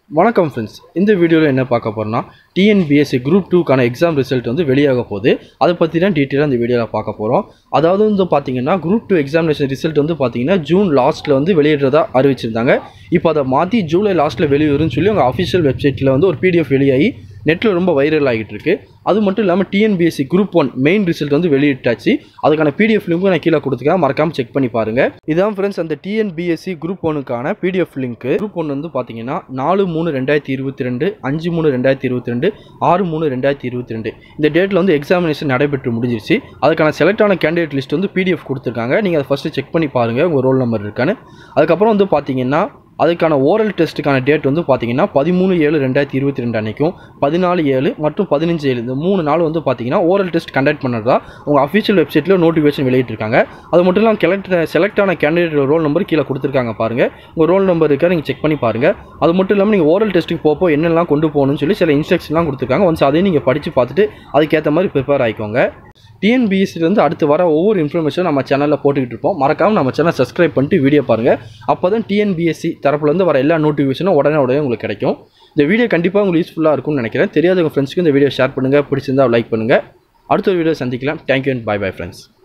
வணக்கம் ஃப்ரெண்ட்ஸ் இந்த வீடியோவில் என்ன பார்க்க போகிறோம்னா டிஎன்பிஎஸ்சி குரூப் டூக்கான எக்ஸாம் ரிசல்ட் வந்து வெளியாக போகுது அதை பற்றி தான் டீட்டெயிலாக இந்த வீடியோவில் பார்க்க போகிறோம் அதாவது வந்து பார்த்தீங்கன்னா குரூப் டூ எக்ஸாமினேஷன் ரிசல்ட் வந்து பார்த்தீங்கன்னா ஜூன் லாஸ்ட்டில் வந்து வெளியிடுறதா அறிவிச்சிருந்தாங்க இப்போ அதை மாற்றி ஜூலை லாஸ்ட்டில் வெளியேறும்னு சொல்லி அவங்க அஃபிஷியல் வெப்சைட்டில் வந்து ஒரு பிடிஎஃப் வெளியாகி நெட்டில் ரொம்ப வைரல் ஆகிட்டு இருக்கு அது மட்டும் இல்லாமல் TNPSC group one main result வந்து வெளியிட்டாச்சு அதுக்கான பிடிஎஃப் லிங்க்கும் நான் கீழே கொடுத்துருக்கேன் மறக்காம செக் பண்ணி பாருங்க இதான் ஃப்ரெண்ட்ஸ் அந்த டிஎன்பிஎஸ்சி குரூப் ஒனுக்கான பிடிஎஃப் லிங்க் குரூப் ஒன் வந்து பார்த்தீங்கன்னா நாலு மூணு ரெண்டாயிரத்தி இருபத்தி ரெண்டு அஞ்சு மூணு ரெண்டாயிரத்தி இருபத்தி ரெண்டு ஆறு மூணு ரெண்டாயிரத்தி இருபத்தி ரெண்டு இந்த டேட்டில் வந்து எக்ஸாமினேஷன் நடைபெற்று முடிஞ்சிருச்சு அதுக்கான செலக்ட் ஆன கேண்டிடேட் லிஸ்ட் வந்து பிடிஎஃப் கொடுத்துருக்காங்க நீங்கள் அதை ஃபஸ்ட்டு செக் பண்ணி பாருங்கள் உங்கள் ரோல் நம்பர் இருக்கான்னு அதுக்கப்புறம் வந்து பார்த்தீங்கன்னா அதுக்கான ஓரல் டெஸ்ட்டுக்கான டேட் வந்து பார்த்தீங்கன்னா பதிமூணு ஏழு ரெண்டாயிரத்தி இருபத்தி ரெண்டு அன்றைக்கும் பதினாலு ஏழு மற்றும் பதினஞ்சு ஏழு இந்த மூணு நாள் வந்து பார்த்தீங்கன்னா ஓரல் டெஸ்ட் கண்டக்ட் பண்ணுறதா உங்கள் அஃபிஷியல் வெப்சைட்டில் நோட்டிஃபிகேஷன் வெளியிட்டிருக்காங்க அது மட்டும் இல்லாமல் கெலக்ட் செலக்ட் ஆன கேண்டிடேட் ரோல் நம்பர் கீழே கொடுத்துருக்காங்க பாருங்கள் உங்கள் ரோல் நம்பர் இருக்கா நீங்கள் செக் பண்ணி பாருங்கள் அது மட்டும் இல்லாமல் நீங்கள் ஓரல் டெஸ்ட்டுக்கு போப்போ என்னெல்லாம் கொண்டு போகணும்னு சொல்லி சில இன்ஸ்ட்ரக்ஷன்லாம் கொடுத்துருக்காங்க ஒன்ஸ் அதையும் நீங்கள் படித்து பார்த்துட்டு அதுக்கேற்ற மாதிரி ப்ரிப்பேர் ஆகிக்கோங்க டிஎன்பிஎஸ்சிலேருந்து அடுத்து வர ஒவ்வொரு இன்ஃபர்மேஷன் நம்ம சேனலில் போட்டுக்கிட்டு இருப்போம் மறக்காமல் நம்ம சேனல் சப்ஸ்கிரைப் பண்ணிட்டு வீடியோ பாருங்கள் அப்போ தான் டிஎன்பிஎஸ்சி தரப்புலேருந்து வர எல்லா நோட்டிஃபிகேஷனும் உடனே உடனே உங்களுக்கு கிடைக்கும் இந்த வீடியோ கண்டிப்பாக உங்களுக்கு யூஸ்ஃபுல்லாக இருக்கும்னு நினைக்கிறேன் தெரியாதவங்க ஃப்ரெண்ட்ஸ்க்கு இந்த வீடியோ ஷேர் பண்ணுங்கள் பிடிச்சிருந்தா லைக் பண்ணுங்கள் அடுத்த ஒரு வீடியோ சந்திக்கலாம் thank you and bye bye friends